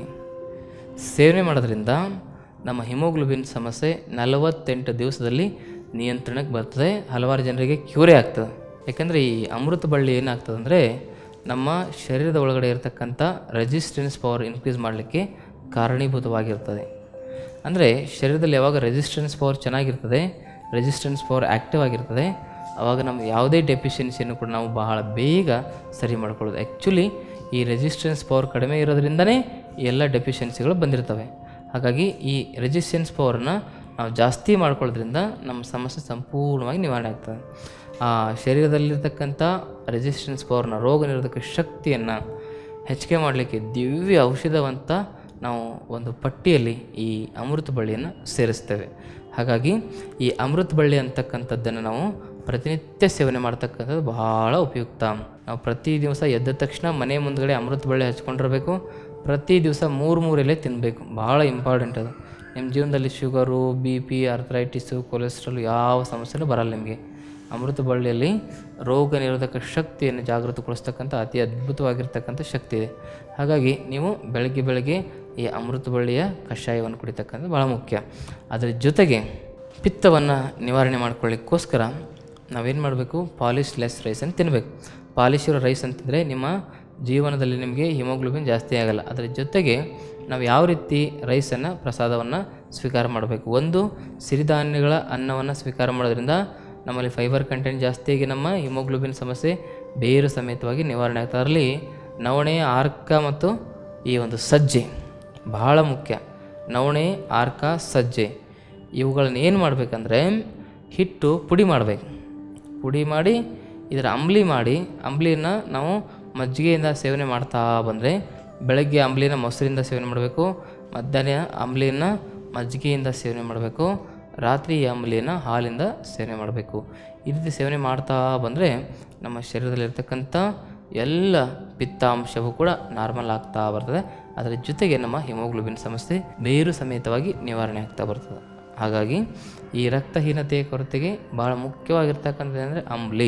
ಸೇವನೆ ಮಾಡೋದ್ರಿಂದ ನಮ್ಮ ಹಿಮೋಗ್ಲೋಬಿನ್ ಸಮಸ್ಯೆ ನಲವತ್ತೆಂಟು ದಿವಸದಲ್ಲಿ ನಿಯಂತ್ರಣಕ್ಕೆ ಬರ್ತದೆ ಹಲವಾರು ಜನರಿಗೆ ಕ್ಯೂರೇ ಆಗ್ತದೆ ಯಾಕಂದರೆ ಈ ಅಮೃತ ಬಳ್ಳಿ ಏನಾಗ್ತದೆ ಅಂದರೆ ನಮ್ಮ ಶರೀರದ ಒಳಗಡೆ ಇರತಕ್ಕಂಥ ರೆಸಿಸ್ಟೆನ್ಸ್ ಪವರ್ ಇನ್ಕ್ರೀಸ್ ಮಾಡಲಿಕ್ಕೆ ಕಾರಣೀಭೂತವಾಗಿರ್ತದೆ ಅಂದರೆ ಶರೀರದಲ್ಲಿ ಯಾವಾಗ ರೆಸಿಸ್ಟೆನ್ಸ್ ಪವರ್ ಚೆನ್ನಾಗಿರ್ತದೆ ರೆಸಿಸ್ಟೆನ್ಸ್ ಪವರ್ ಆ್ಯಕ್ಟಿವ್ ಆಗಿರ್ತದೆ ಆವಾಗ ನಮ್ಮ ಯಾವುದೇ ಡೆಫಿಷಿಯನ್ಸಿಯನ್ನು ಕೂಡ ನಾವು ಬಹಳ ಬೇಗ ಸರಿ ಮಾಡ್ಕೊಳ್ಳೋದು ಆ್ಯಕ್ಚುಲಿ ಈ ರೆಸಿಸ್ಟೆನ್ಸ್ ಪವರ್ ಕಡಿಮೆ ಇರೋದ್ರಿಂದನೇ ಈ ಎಲ್ಲ ಡೆಫಿಷಿಯನ್ಸಿಗಳು ಬಂದಿರ್ತವೆ ಹಾಗಾಗಿ ಈ ರೆಸಿಸ್ಟೆನ್ಸ್ ಪವರನ್ನು ನಾವು ಜಾಸ್ತಿ ಮಾಡ್ಕೊಳ್ಳೋದ್ರಿಂದ ನಮ್ಮ ಸಮಸ್ಯೆ ಸಂಪೂರ್ಣವಾಗಿ ನಿವಾರಣೆ ಆಗ್ತದೆ ಆ ಶರೀರದಲ್ಲಿರ್ತಕ್ಕಂಥ ರೆಸಿಸ್ಟೆನ್ಸ್ ಪವರ್ನ ರೋಗ ನಿರೋಧಕ ಶಕ್ತಿಯನ್ನು ಹೆಚ್ಚಿಗೆ ಮಾಡಲಿಕ್ಕೆ ದಿವ್ಯ ಔಷಧವಂತ ನಾವು ಒಂದು ಪಟ್ಟಿಯಲ್ಲಿ ಈ ಅಮೃತ ಬಳ್ಳಿಯನ್ನು ಸೇರಿಸ್ತೇವೆ ಹಾಗಾಗಿ ಈ ಅಮೃತ ಬಳ್ಳಿ ಅಂತಕ್ಕಂಥದ್ದನ್ನು ನಾವು ಪ್ರತಿನಿತ್ಯ ಸೇವನೆ ಮಾಡ್ತಕ್ಕಂಥದ್ದು ಬಹಳ ಉಪಯುಕ್ತ ನಾವು ಪ್ರತಿ ದಿವಸ ಎದ್ದ ತಕ್ಷಣ ಮನೆ ಮುಂದ್ಗಡೆ ಅಮೃತ ಬಳ್ಳಿ ಹಚ್ಕೊಂಡಿರಬೇಕು ಪ್ರತಿ ದಿವಸ ಮೂರು ಮೂರು ಎಲೆ ತಿನ್ನಬೇಕು ಭಾಳ ಇಂಪಾರ್ಟೆಂಟ್ ಅದು ನಿಮ್ಮ ಜೀವನದಲ್ಲಿ sugar B P arthritis cholesterol ಯಾವ ಸಮಸ್ಯೆನೂ ಬರಲ್ಲ ನಿಮಗೆ ಅಮೃತ ಬಳ್ಳಿಯಲ್ಲಿ ರೋಗ ನಿರೋಧಕ ಶಕ್ತಿಯನ್ನು ಜಾಗೃತಗೊಳಿಸ್ತಕ್ಕಂಥ ಅತಿ ಅದ್ಭುತವಾಗಿರ್ತಕ್ಕಂಥ ಶಕ್ತಿ ಇದೆ ಹಾಗಾಗಿ ನೀವು ಬೆಳಗ್ಗೆ ಬೆಳಗ್ಗೆ ಈ ಅಮೃತ ಬಳ್ಳಿಯ ಕಷಾಯವನ್ನು ಕುಡಿತಕ್ಕಂಥದ್ದು ಭಾಳ ಮುಖ್ಯ ಅದರ ಜೊತೆಗೆ ಪಿತ್ತವನ್ನು ನಿವಾರಣೆ ಮಾಡ್ಕೊಳ್ಳಿಕ್ಕೋಸ್ಕರ ನಾವೇನು ಮಾಡಬೇಕು ಪಾಲಿಶ್ ಲೆಸ್ ರೈಸ್ ಅಂತ ತಿನ್ನಬೇಕು ಪಾಲಿಶ್ ಇರೋ ರೈಸ್ ಅಂತಂದರೆ ನಿಮ್ಮ ಜೀವನದಲ್ಲಿ ನಿಮಗೆ ಹಿಮೋಗ್ಲೋಬಿನ್ ಜಾಸ್ತಿ ಆಗಲ್ಲ ಅದರ ಜೊತೆಗೆ ನಾವು ಯಾವ ರೀತಿ ರೈಸನ್ನು ಪ್ರಸಾದವನ್ನು ಸ್ವೀಕಾರ ಮಾಡಬೇಕು ಒಂದು ಸಿರಿಧಾನ್ಯಗಳ ಅನ್ನವನ್ನು ಸ್ವೀಕಾರ ಮಾಡೋದ್ರಿಂದ ನಮ್ಮಲ್ಲಿ ಫೈಬರ್ ಕಂಟೆಂಟ್ ಜಾಸ್ತಿಯಾಗಿ ನಮ್ಮ ಹಿಮೋಗ್ಲೋಬಿನ್ ಸಮಸ್ಯೆ ಬೇರು ಸಮೇತವಾಗಿ ನಿವಾರಣೆ ಆಗ್ತದೆ ಅದರಲ್ಲಿ ನವಣೆ ಆರ್ಕ ಮತ್ತು ಈ ಒಂದು ಸಜ್ಜೆ ಬಹಳ ಮುಖ್ಯ ನವಣೆ ಆರ್ಕ ಸಜ್ಜೆ ಇವುಗಳನ್ನ ಏನು ಮಾಡಬೇಕಂದ್ರೆ ಹಿಟ್ಟು ಪುಡಿ ಮಾಡಬೇಕು ಪುಡಿ ಮಾಡಿ ಇದರ ಅಂಬ್ಲಿ ಮಾಡಿ ಅಂಬ್ಲಿನ ನಾವು ಮಜ್ಜಿಗೆಯಿಂದ ಸೇವನೆ ಮಾಡ್ತಾ ಬಂದರೆ ಬೆಳಗ್ಗೆ ಅಂಬ್ಲಿನ ಮೊಸರಿಂದ ಸೇವನೆ ಮಾಡಬೇಕು ಮಧ್ಯಾಹ್ನ ಅಂಬ್ಲಿನ ಮಜ್ಜಿಗೆಯಿಂದ ಸೇವನೆ ಮಾಡಬೇಕು ರಾತ್ರಿ ಈ ಅಂಬ್ಲಿನ ಹಾಲಿಂದ ಸೇವನೆ ಮಾಡಬೇಕು ಈ ರೀತಿ ಸೇವನೆ ಮಾಡ್ತಾ ಬಂದರೆ ನಮ್ಮ ಶರೀರದಲ್ಲಿರ್ತಕ್ಕಂಥ ಎಲ್ಲ ಪಿತ್ತಾಂಶವು ಕೂಡ ನಾರ್ಮಲ್ ಆಗ್ತಾ ಬರ್ತದೆ ಅದರ ಜೊತೆಗೆ ನಮ್ಮ ಹಿಮೋಗ್ಲೋಬಿನ್ ಸಮಸ್ಯೆ ಬೇರು ಸಮೇತವಾಗಿ ನಿವಾರಣೆ ಆಗ್ತಾ ಬರ್ತದೆ ಹಾಗಾಗಿ ಈ ರಕ್ತಹೀನತೆಯ ಕೊರತೆಗೆ ಭಾಳ ಮುಖ್ಯವಾಗಿರ್ತಕ್ಕಂಥದ್ದು ಅಂದರೆ ಅಂಬ್ಲಿ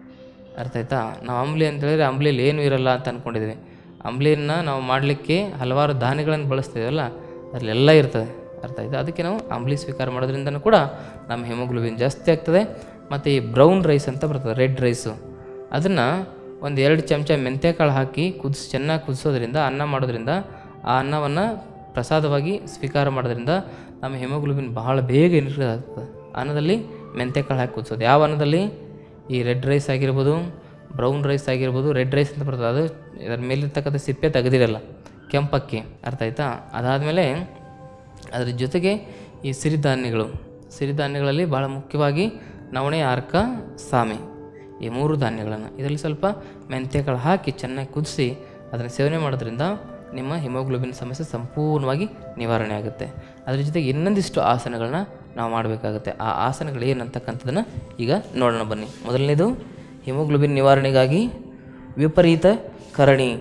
ಅರ್ಥ ಆಯ್ತಾ ನಾವು ಅಂಬ್ಲಿ ಅಂತ ಹೇಳಿದ್ರೆ ಅಂಬ್ಲಿಯಲ್ಲಿ ಏನೂ ಇರಲ್ಲ ಅಂತ ಅಂದ್ಕೊಂಡಿದ್ದೀವಿ ಅಂಬ್ಲಿಯನ್ನು ನಾವು ಮಾಡಲಿಕ್ಕೆ ಹಲವಾರು ಧಾನ್ಯಗಳನ್ನು ಬಳಸ್ತೀವಲ್ಲ ಅದರಲ್ಲೆಲ್ಲ ಇರ್ತದೆ ಅರ್ಥ ಆಯ್ತಾ ಅದಕ್ಕೆ ನಾವು ಅಂಬ್ಲಿ ಸ್ವೀಕಾರ ಮಾಡೋದ್ರಿಂದನೂ ಕೂಡ ನಮ್ಮ ಹಿಮೋಗ್ಲೋಬಿನ್ ಜಾಸ್ತಿ ಆಗ್ತದೆ ಮತ್ತು ಈ ಬ್ರೌನ್ ರೈಸ್ ಅಂತ ಬರ್ತದೆ ರೆಡ್ ರೈಸು ಅದನ್ನು ಒಂದು ಎರಡು ಚಮಚ ಮೆಂತ್ಯಕಾಳು ಹಾಕಿ ಕುದಿಸಿ ಚೆನ್ನಾಗಿ ಕುದಿಸೋದ್ರಿಂದ ಅನ್ನ ಮಾಡೋದ್ರಿಂದ ಆ ಅನ್ನವನ್ನು ಪ್ರಸಾದವಾಗಿ ಸ್ವೀಕಾರ ಮಾಡೋದ್ರಿಂದ ನಮ್ಮ ಹಿಮೋಗ್ಲೋಬಿನ್ ಬಹಳ ಬೇಗ ಇನ್ಕ್ರೀಸ್ ಆಗ್ತದೆ ಅನ್ನದಲ್ಲಿ ಮೆಂತ್ಯಕಾಳು ಹಾಕಿ ಕುದಿಸೋದು ಯಾವ ಅನ್ನದಲ್ಲಿ ಈ ರೆಡ್ ರೈಸ್ ಆಗಿರ್ಬೋದು ಬ್ರೌನ್ ರೈಸ್ ಆಗಿರ್ಬೋದು ರೆಡ್ ರೈಸ್ ಅಂತ ಬರ್ತದೆ ಅದು ಇದರ ಮೇಲಿರ್ತಕ್ಕಂಥ ಸಿಪ್ಪೆ ತೆಗೆದಿರಲ್ಲ ಕೆಂಪಕ್ಕಿ ಅರ್ಥ ಆಯ್ತಾ ಅದಾದಮೇಲೆ ಅದ್ರ ಜೊತೆಗೆ ಈ ಸಿರಿಧಾನ್ಯಗಳು ಸಿರಿಧಾನ್ಯಗಳಲ್ಲಿ ಭಾಳ ಮುಖ್ಯವಾಗಿ ನವಣೆ ಅರ್ಕ ಸಾಮೆ ಈ ಮೂರು ಧಾನ್ಯಗಳನ್ನು ಇದರಲ್ಲಿ ಸ್ವಲ್ಪ ಮೆಂತ್ಯಕಾಳು ಹಾಕಿ ಚೆನ್ನಾಗಿ ಕುದಿಸಿ ಅದನ್ನು ಸೇವನೆ ಮಾಡೋದ್ರಿಂದ ನಿಮ್ಮ ಹಿಮೋಗ್ಲೋಬಿನ್ ಸಮಸ್ಯೆ ಸಂಪೂರ್ಣವಾಗಿ ನಿವಾರಣೆ ಆಗುತ್ತೆ ಅದ್ರ ಜೊತೆಗೆ ಇನ್ನೊಂದಿಷ್ಟು ಆಸನಗಳನ್ನ ನಾವು ಮಾಡಬೇಕಾಗುತ್ತೆ ಆ ಆಸನಗಳು ಏನಂತಕ್ಕಂಥದ್ದನ್ನು ಈಗ ನೋಡೋಣ ಬನ್ನಿ ಮೊದಲನೇದು ಹಿಮೋಗ್ಲೋಬಿನ್ ನಿವಾರಣೆಗಾಗಿ ವಿಪರೀತ ಕರಣಿ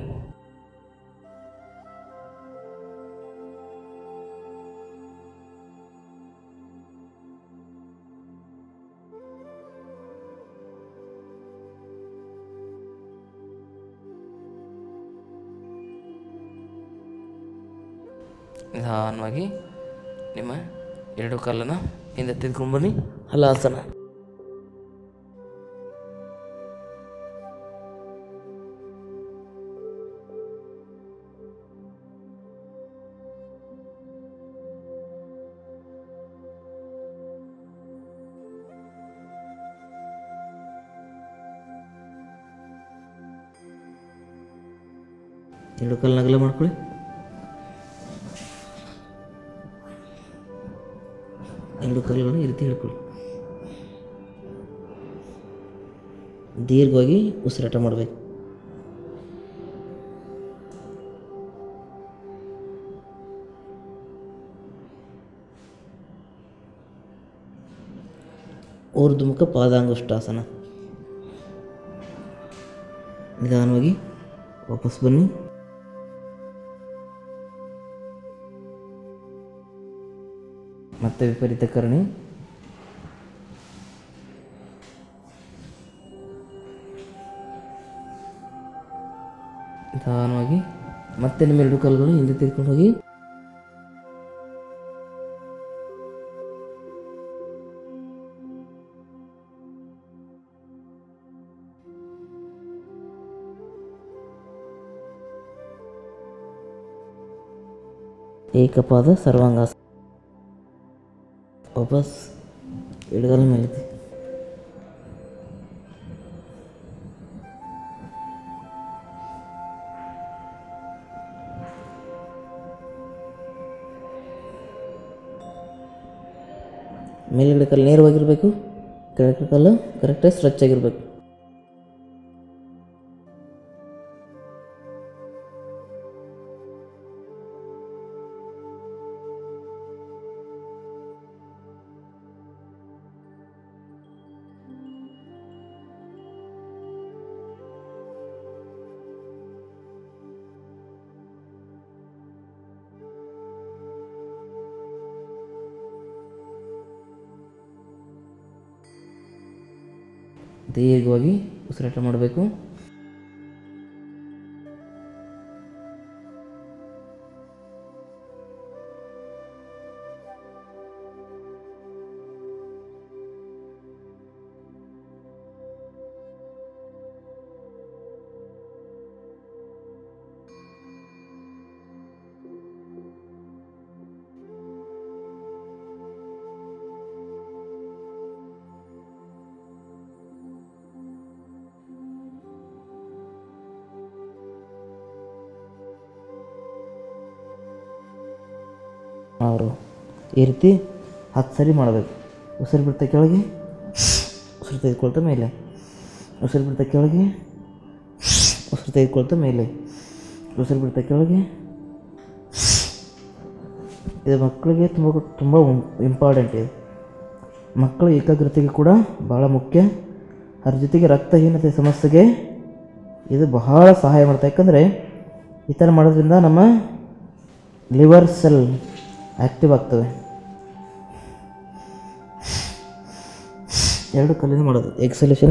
ನಿಧಾನವಾಗಿ ನಿಮ್ಮ ಎರಡು ಕಾಲನ್ನು ಹಿಂದೆ ತೆಗೆದುಕೊಂಡು ಬನ್ನಿ ಹಲಾಸನ ಎರಡು ಕಾಲನ್ನ ಅಗಲ ಮಾಡ್ಕೊಳ್ಳಿ ಎರಡು ಕಾಲುಗಳನ್ನು ಈ ರೀತಿ ಹಿಡ್ಕೊಳ್ಳಿ ದೀರ್ಘವಾಗಿ ಉಸಿರಾಟ ಮಾಡಬೇಕು ಊರ್ಧ್ವಮುಖ ಪಾದಾಂಗುಷ್ಟಾಸನ ನಿಧಾನವಾಗಿ ವಾಪಸ್ ಬನ್ನಿ ಮತ್ತೆ ವಿಪರೀತ ಕರಣಿ ನಿಧಾನವಾಗಿ ಮತ್ತೆ ನಿಮ್ಮ ಎರಡು ಕಾಲುಗಳು ಹಿಂದೆ ತೆಗೆದುಕೊಂಡು ಹೋಗಿ ಏಕಪಾದ ಸರ್ವಾಂಗಾಸ ವಾಪಸ್ ಎಡಗಾಲ ಮೇಲೆ ಮೇಲ್ಗಡೆ ಕಾಲು ನೇರವಾಗಿರಬೇಕು ಕೆಳಗಡೆ ಕಾಲು ಕರೆಕ್ಟಾಗಿ ಸ್ಟ್ರೆಚ್ ಆಗಿರಬೇಕು ದೀರ್ಘವಾಗಿ ಉಸಿರಾಟ ಮಾಡಬೇಕು ಅವರು ಈ ರೀತಿ ಹತ್ತು ಸರಿ ಮಾಡಬೇಕು ಉಸಿರು ಬಿಡ್ತಾ ಕೆಳಗೆ ಉಸಿರು ತೆಗೆದುಕೊಳ್ತಾ ಮೇಲೆ ಉಸಿರು ಬಿಡ್ತಾ ಕೆಳಗೆ ಉಸಿರು ತೆಗೆದುಕೊಳ್ತಾ ಮೇಲೆ ಉಸಿರು ಬಿಡ್ತಾ ಕೆಳಗೆ ಇದು ಮಕ್ಕಳಿಗೆ ತುಂಬ ತುಂಬ ಇಂಪಾರ್ಟೆಂಟ್ ಇದೆ ಮಕ್ಕಳ ಏಕಾಗ್ರತೆಗೆ ಕೂಡ ಭಾಳ ಮುಖ್ಯ ಅದ್ರ ಜೊತೆಗೆ ರಕ್ತಹೀನತೆ ಸಮಸ್ಯೆಗೆ ಇದು ಬಹಳ ಸಹಾಯ ಮಾಡುತ್ತೆ ಯಾಕಂದರೆ ಈ ಥರ ಮಾಡೋದ್ರಿಂದ ನಮ್ಮ ಲಿವರ್ ಸೆಲ್ ಆ್ಯಕ್ಟಿವ್ ಆಗ್ತವೆ ಎರಡು ಕಲ್ಲಿಂದ ಮಾಡೋದು ಎಕ್ಸಲೇಷನ್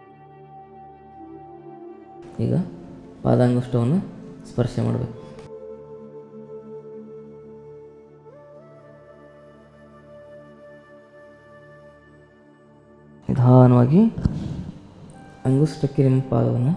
ಈಗ ಪಾದಾಂಗುಷ್ಟವನ್ನು ಸ್ಪರ್ಶ ಮಾಡಬೇಕು ನಿಧಾನವಾಗಿ ಅಂಗುಷ್ಟಕ್ಕೆ ನಿಮ್ಮ ಪಾದವನ್ನು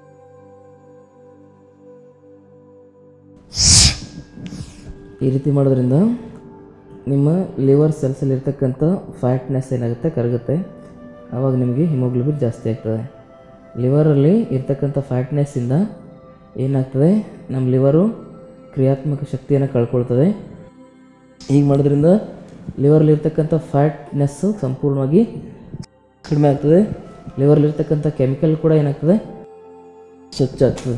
ಈ ರೀತಿ ಮಾಡೋದ್ರಿಂದ ನಿಮ್ಮ ಲಿವರ್ ಸೆಲ್ಸಲ್ಲಿ ಇರ್ತಕ್ಕಂಥ ಫ್ಯಾಟ್ನೆಸ್ ಏನಾಗುತ್ತೆ ಕರಗುತ್ತೆ ಆವಾಗ ನಿಮಗೆ ಹಿಮೋಗ್ಲೋಬಿನ್ ಜಾಸ್ತಿ ಆಗ್ತದೆ ಲಿವರಲ್ಲಿ ಇರ್ತಕ್ಕಂಥ ಫ್ಯಾಟ್ನೆಸ್ಸಿಂದ ಏನಾಗ್ತದೆ ನಮ್ಮ ಲಿವರು ಕ್ರಿಯಾತ್ಮಕ ಶಕ್ತಿಯನ್ನು ಕಳ್ಕೊಳ್ತದೆ ಹೀಗೆ ಮಾಡೋದ್ರಿಂದ ಲಿವರಲ್ಲಿ ಇರ್ತಕ್ಕಂಥ ಫ್ಯಾಟ್ನೆಸ್ಸು ಸಂಪೂರ್ಣವಾಗಿ ಕಡಿಮೆ ಆಗ್ತದೆ ಲಿವರ್ಲಿರ್ತಕ್ಕಂಥ ಕೆಮಿಕಲ್ ಕೂಡ ಏನಾಗ್ತದೆ ಸ್ವಚ್ಛ ಆಗ್ತದೆ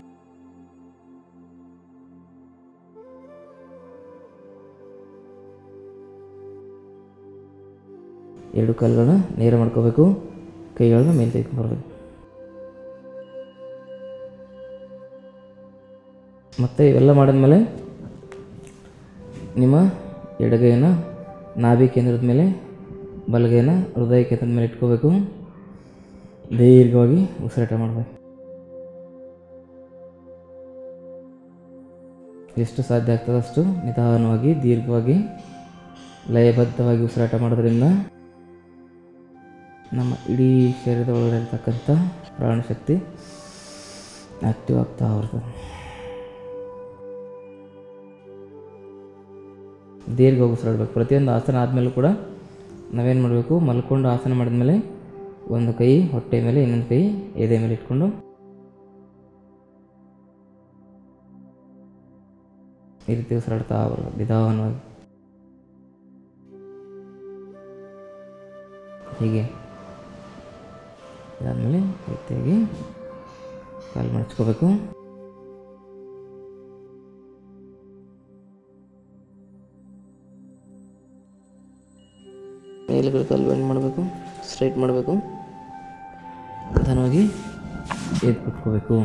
ಎರಡು ಕಾಲುಗಳನ್ನ ನೇರ ಮಾಡ್ಕೋಬೇಕು ಕೈಗಳನ್ನ ಮೇಲೆ ತೆಗೆದುಕೊಂಡು ಬರಬೇಕು ಮತ್ತು ಇವೆಲ್ಲ ಮಾಡಿದ್ಮೇಲೆ ನಿಮ್ಮ ಎಡಗೈನ ನಾಭಿ ಕೇಂದ್ರದ ಮೇಲೆ ಬಲಗೈನ ಹೃದಯ ಕೇಂದ್ರದ ಮೇಲೆ ಇಟ್ಕೋಬೇಕು ದೀರ್ಘವಾಗಿ ಉಸಿರಾಟ ಮಾಡಬೇಕು ಎಷ್ಟು ಸಾಧ್ಯ ಆಗ್ತದೆ ಅಷ್ಟು ನಿಧಾನವಾಗಿ ದೀರ್ಘವಾಗಿ ಲಯಬದ್ಧವಾಗಿ ಉಸಿರಾಟ ಮಾಡೋದ್ರಿಂದ ನಮ್ಮ ಇಡೀ ಶರೀರದ ಒಳಗಡೆ ಇರ್ತಕ್ಕಂಥ ಪ್ರಾಣಶಕ್ತಿ ಆ್ಯಕ್ಟಿವ್ ಆಗ್ತಾ ಬರ್ತದೆ ದೀರ್ಘವಾಗಿ ಉಸಿರಾಡಬೇಕು ಪ್ರತಿಯೊಂದು ಆಸನ ಆದಮೇಲೂ ಕೂಡ ನಾವೇನು ಮಾಡಬೇಕು ಮಲ್ಕೊಂಡು ಆಸನ ಮಾಡಿದ್ಮೇಲೆ ಒಂದು ಕೈ ಹೊಟ್ಟೆ ಮೇಲೆ ಇನ್ನೊಂದು ಕೈ ಎದೆ ಮೇಲೆ ಇಟ್ಕೊಂಡು ಈ ರೀತಿ ಉಸಿರಾಡ್ತಾ ಬರೋದು ನಿಧಾನವಾಗಿ ಹೀಗೆ ಇದಾದಮೇಲೆ ರೀತಿಯಾಗಿ ಕಾಲು ಮಡಚ್ಕೋಬೇಕು ಮೇಲುಗಡೆ ಕಾಲು ಬೆಂಡ್ ಮಾಡಬೇಕು ಸ್ಟ್ರೈಟ್ ಮಾಡಬೇಕು ನಿಧಾನವಾಗಿ ಎದ್ದು ಕುತ್ಕೋಬೇಕು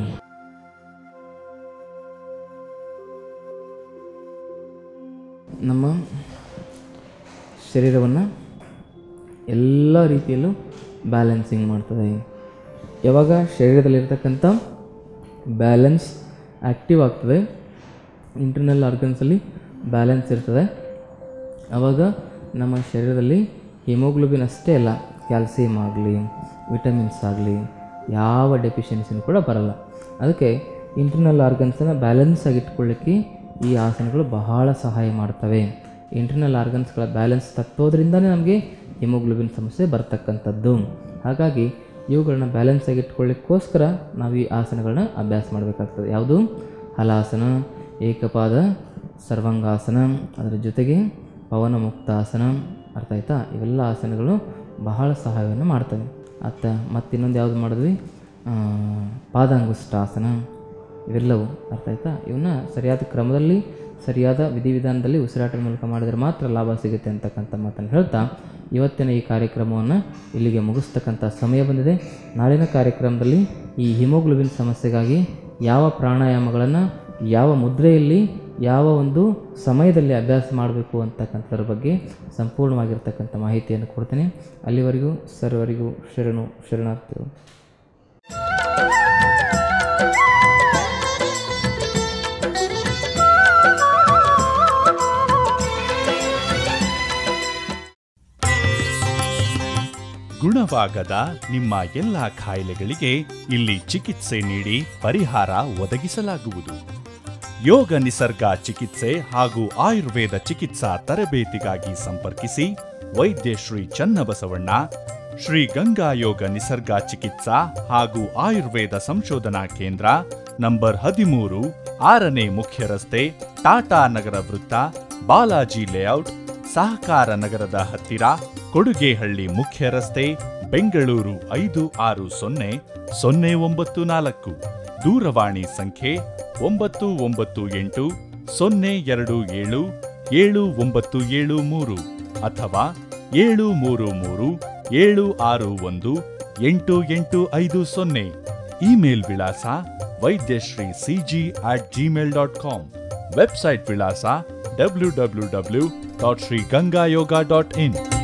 ನಮ್ಮ ಶರೀರವನ್ನು ಎಲ್ಲ ರೀತಿಯಲ್ಲೂ ಬ್ಯಾಲೆನ್ಸಿಂಗ್ ಮಾಡ್ತದೆ ಯಾವಾಗ ಶರೀರದಲ್ಲಿರ್ತಕ್ಕಂಥ ಬ್ಯಾಲೆನ್ಸ್ ಆ್ಯಕ್ಟಿವ್ ಆಗ್ತದೆ ಇಂಟರ್ನಲ್ ಆರ್ಗನ್ಸಲ್ಲಿ ಬ್ಯಾಲೆನ್ಸ್ ಇರ್ತದೆ ಆವಾಗ ನಮ್ಮ ಶರೀರದಲ್ಲಿ ಹಿಮೋಗ್ಲೋಬಿನ್ ಅಷ್ಟೇ ಅಲ್ಲ ಕ್ಯಾಲ್ಸಿಯಂ ಆಗಲಿ ವಿಟಮಿನ್ಸ್ ಆಗಲಿ ಯಾವ ಡೆಫಿಷಿಯನ್ಸಿನೂ ಕೂಡ ಬರಲ್ಲ ಅದಕ್ಕೆ ಇಂಟರ್ನಲ್ ಆರ್ಗನ್ಸನ್ನು ಬ್ಯಾಲೆನ್ಸ್ ಆಗಿ ಇಟ್ಕೊಳ್ಳಿಕ್ಕೆ ಈ ಆಸನಗಳು ಬಹಳ ಸಹಾಯ ಮಾಡ್ತವೆ ಇಂಟರ್ನಲ್ ಆರ್ಗನ್ಸ್ಗಳ ಬ್ಯಾಲೆನ್ಸ್ ತಪ್ಪೋದ್ರಿಂದನೇ ನಮಗೆ ಹಿಮೋಗ್ಲೋಬಿನ್ ಸಮಸ್ಯೆ ಬರ್ತಕ್ಕಂಥದ್ದು ಹಾಗಾಗಿ ಇವುಗಳನ್ನ ಬ್ಯಾಲೆನ್ಸ್ ಆಗಿ ಇಟ್ಕೊಳ್ಳಿಕ್ಕೋಸ್ಕರ ನಾವು ಈ ಆಸನಗಳನ್ನ ಅಭ್ಯಾಸ ಮಾಡಬೇಕಾಗ್ತದೆ ಯಾವುದು ಹಲಾಸನ ಏಕಪಾದ ಸರ್ವಾಂಗಾಸನ ಅದರ ಜೊತೆಗೆ ಪವನ ಮುಕ್ತಾಸನ ಅರ್ಥ ಆಯ್ತಾ ಇವೆಲ್ಲ ಆಸನಗಳು ಬಹಳ ಸಹಾಯವನ್ನು ಮಾಡ್ತವೆ ಅತ್ತ ಮತ್ತು ಇನ್ನೊಂದು ಯಾವುದು ಮಾಡಿದ್ವಿ ಆ, ಪಾದಾಂಗುಷ್ಟಾಸನ ಇವೆಲ್ಲವು ಅರ್ಥ ಆಯ್ತಾ ಇವನ್ನ ಸರಿಯಾದ ಕ್ರಮದಲ್ಲಿ ಸರಿಯಾದ ವಿಧಿವಿಧಾನದಲ್ಲಿ ಉಸಿರಾಟದ ಮೂಲಕ ಮಾಡಿದರೆ ಮಾತ್ರ ಲಾಭ ಸಿಗುತ್ತೆ ಅಂತಕ್ಕಂಥ ಮಾತನ್ನು ಹೇಳ್ತಾ ಇವತ್ತಿನ ಈ ಕಾರ್ಯಕ್ರಮವನ್ನು ಇಲ್ಲಿಗೆ ಮುಗಿಸ್ತಕ್ಕಂಥ ಸಮಯ ಬಂದಿದೆ ನಾಳಿನ ಕಾರ್ಯಕ್ರಮದಲ್ಲಿ ಈ ಹಿಮೋಗ್ಲೋಬಿನ್ ಸಮಸ್ಯೆಗಾಗಿ ಯಾವ ಪ್ರಾಣಾಯಾಮಗಳನ್ನು ಯಾವ ಮುದ್ರೆಯಲ್ಲಿ ಯಾವ ಒಂದು ಸಮಯದಲ್ಲಿ ಅಭ್ಯಾಸ ಮಾಡಬೇಕು ಅಂತಕ್ಕಂಥದ್ರ ಬಗ್ಗೆ ಸಂಪೂರ್ಣವಾಗಿರ್ತಕ್ಕಂಥ ಮಾಹಿತಿಯನ್ನು ಕೊಡ್ತೇನೆ ಅಲ್ಲಿವರೆಗೂ ಸರ್ವರಿಗೂ ಶರಣು ಶರಣಾರ್ಥಿಗಳು ಗುಣವಾಗದ ನಿಮ್ಮ ಎಲ್ಲ ಕಾಯಿಲೆಗಳಿಗೆ ಇಲ್ಲಿ ಚಿಕಿತ್ಸೆ ನೀಡಿ ಪರಿಹಾರ ಒದಗಿಸಲಾಗುವುದು ಯೋಗ ನಿಸರ್ಗ ಚಿಕಿತ್ಸೆ ಹಾಗೂ ಆಯುರ್ವೇದ ಚಿಕಿತ್ಸಾ ತರಬೇತಿಗಾಗಿ ಸಂಪರ್ಕಿಸಿ ವೈದ್ಯ ಶ್ರೀ ಚನ್ನಬಸವಣ್ಣ ಶ್ರೀ ಗಂಗಾ ಯೋಗ ನಿಸರ್ಗ ಚಿಕಿತ್ಸಾ ಹಾಗೂ ಆಯುರ್ವೇದ ಸಂಶೋಧನಾ ಕೇಂದ್ರ ನಂಬರ್ ಹದಿಮೂರು ಆರನೇ ಮುಖ್ಯ ರಸ್ತೆ ಟಾಟಾ ನಗರ ವೃತ್ತ ಬಾಲಾಜಿ ಲೇಔಟ್ ಸಹಕಾರ ನಗರದ ಹತ್ತಿರ ಕೊಡುಗೆಹಳ್ಳಿ ಮುಖ್ಯ ರಸ್ತೆ ಬೆಂಗಳೂರು ಐದು ಆರು ಸೊನ್ನೆ ಸೊನ್ನೆ ಒಂಬತ್ತು ನಾಲ್ಕು ದೂರವಾಣಿ ಸಂಖ್ಯೆ ಒಂಬತ್ತು ಒಂಬತ್ತು ಎಂಟು ಸೊನ್ನೆ ಎರಡು ಏಳು ಏಳು ಒಂಬತ್ತು ಏಳು ಮೂರು ಅಥವಾ ಏಳು ಮೂರು ಮೂರು ಏಳು ಆರು ಒಂದು ಎಂಟು ಎಂಟು ಐದು ಸೊನ್ನೆ ಇಮೇಲ್ ವಿಳಾಸ Vaidyashree CG at Gmail dot com website ವಿಳಾಸ W W W dot Shri Gangayoga dot ಇನ್